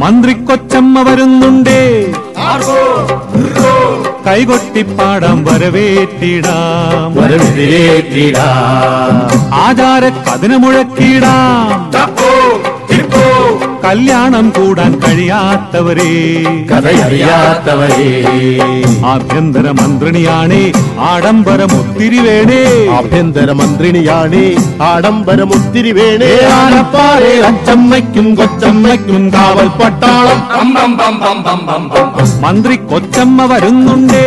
മന്ത്രി കൊച്ചമ്മ വരുന്നുണ്ടേ കൈകൊട്ടിപ്പാടാം വരവേറ്റിടാം വരവിതേറ്റിടാം ആചാര കഥന മുഴക്കിടാം കല്യാണം കൂടാൻ കഴിയാത്തവരെ കഥയറിയാത്തവരെ ആഭ്യന്തര മന്ത്രിണിയാണേ ആഡംബരം ഒത്തിരി വേണേ ആഭ്യന്തര മന്ത്രിണിയാണ് ആഡംബരം ഒത്തിരി വേണേ ആനപ്പാറേ അച്ചമ്മയ്ക്കും കൊച്ചമ്മയ്ക്കും കാവൽ പട്ടാളം മന്ത്രി കൊച്ചമ്മ വരുന്നുണ്ടേ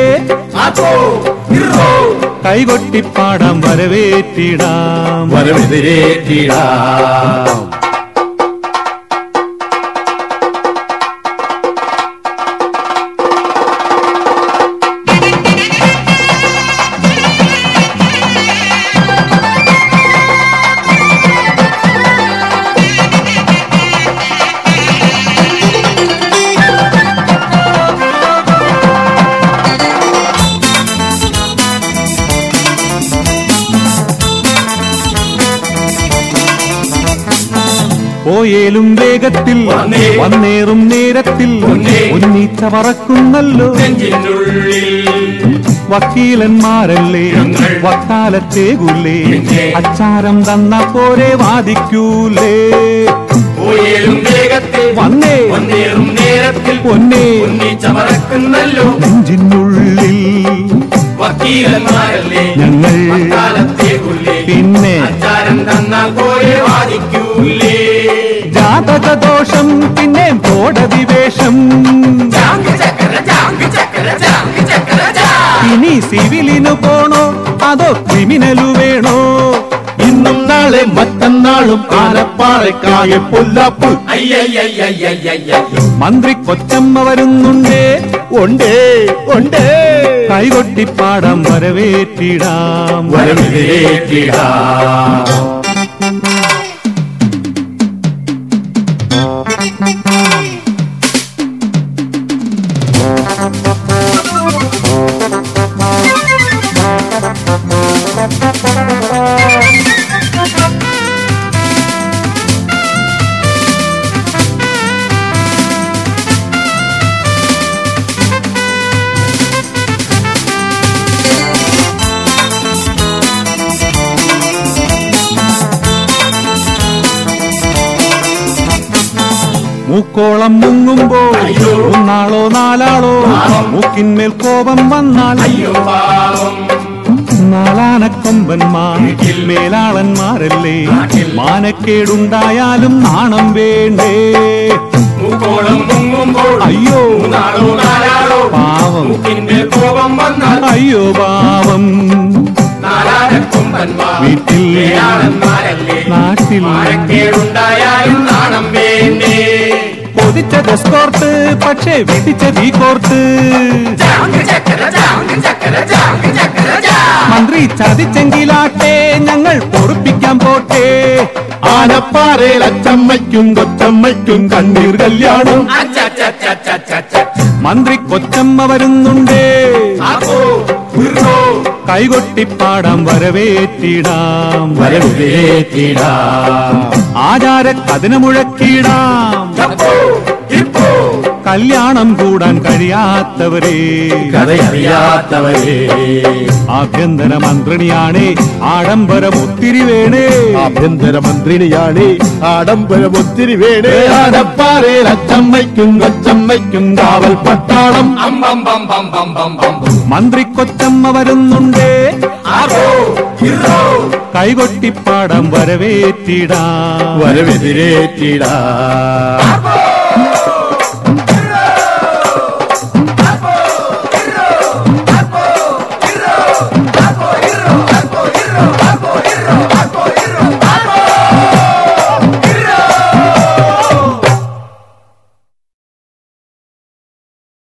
കൈകൊട്ടിപ്പാടാം വരവേറ്റിടാം വരവിതേറ്റിടാം പോയേലും വേഗത്തിൽ വന്നേ. വന്നേറും നേരത്തിൽ വന്നേ. ഉന്നീച്ച പറക്കുന്നല്ലോ വക്കീലന്മാരല്ലേ ഞങ്ങൾ. വക്കാലത്തേകുല്ലേ പിന്നെ. അച്ചാരം തന്ന പോരെ വാദിക്കൂലേ പോയേലും വേഗത്തിൽ വന്നേ വന്നേറും നേരത്തിൽ പൊന്നേ ഒന്നിച്ചമറക്കുന്നല്ലോ നെഞ്ചിനുള്ളിൽ വക്കീലന്മാരല്ലേ ഞങ്ങൾ കാലത്തെ കൊല്ലേ പിന്നെ അച്ചാരം തന്നാൽ പോലെ വാദിക്കൂലേ ജാതക ദോഷം പിന്നെ കോടതി വേഷം ജാങ്ക് ചക്കര ജാങ്ക് ചക്കര ജാങ്ക് ചക്കര ജാ ഇനി സിവിലിന് പോണോ അതോ ക്രിമിനലു വേണോ ഇന്നും നാളെ മറ്റന്നാളും ആനപ്പാറക്കായ പൊല്ലാപ്പ് അയ്യയ്യയ്യയ്യയ്യയ്യോ മന്ത്രി കൊച്ചമ്മ വരുന്നുണ്ടേ ഉണ്ടേ ഉണ്ടേ കൈകൊട്ടിപ്പാടാം വരവേറ്റിടാം വരവിതേറ്റിടാം മൂക്കോളം മുങ്ങുമ്പോൾ അയ്യോ. ഒന്നാളോ നാലാളോ മൂക്കിന്മേൽ കോപം വന്നാൽ അയ്യോ പാവം നാലാനക്കൊമ്പന്മാർ വീട്ടിൽ. മേലാളന്മാരല്ലേ നാട്ടിൽ. മാനക്കേടുണ്ടായാലും നാണം വേണ്ടേ മൂക്കോളം മുങ്ങുമ്പോൾ അയ്യോ മൂന്നാളോ നാലാളോ പാവം മൂക്കിന്റെ കോപം വന്നാൽ അയ്യോ പാവം നാലാരക്കൊമ്പന്മാർ വീട്ടിൽ. ഏഴാളന്മാരല്ലേ നാട്ടിൽ. മാനക്കേടുണ്ടായാലും നാണം വേണ്ടേ കൊതിച്ചത് സ്കോർട്ട് പക്ഷേ വിധിച്ചത് ഈ കോർട്ട് ജാങ്ക് ചക്കര ജാങ്ക് ചക്കര ജാങ്ക് ചക്കര ജാ മന്ത്രി ചതിച്ചെങ്കിലാട്ടെ ഞങ്ങൾ പൊറുപ്പിക്കാൻ പോട്ടെ ആനപ്പാറയിൽ അച്ചമ്മയ്ക്കും കൊച്ചമ്മയ്ക്കും കണ്ണീർ കല്യാണം അച്ചച്ചച്ചച്ചച്ചച്ച. മന്ത്രി കൊച്ചമ്മ വരുന്നുണ്ടേ ആക്കോ, ഉർരോ, കൈകൊട്ടിപ്പാടാം വരവേറ്റിടാം വരവിതേറ്റിടാം ആചാര കഥന മുഴക്കിടാം ചപ്പോ, ഇപ്പോ, കല്യാണം കൂടാൻ കഴിയാത്തവരെ കഥയറിയാത്തവരെ ആഭ്യന്തര മന്ത്രിണിയാണേ ആഡംബരം ഒത്തിരി വേണേ ആഭ്യന്തര മന്ത്രിണിയാണ് ആഡംബരം ഒത്തിരി വേണേ ആനപ്പാറയിൽ അച്ചമ്മയ്ക്കും കൊച്ചമ്മയ്ക്കും കാവൽ പട്ടാളം അമ്പം ബം ബം ബം ബം ബം ബം. മന്ത്രി കൊച്ചമ്മ വരുന്നുണ്ടേ ആക്കോ, ഇർരോ, കൈകൊട്ടിപ്പാടാം വരവേറ്റിടാം വരവിതിരേറ്റിടാം ആക്കോ,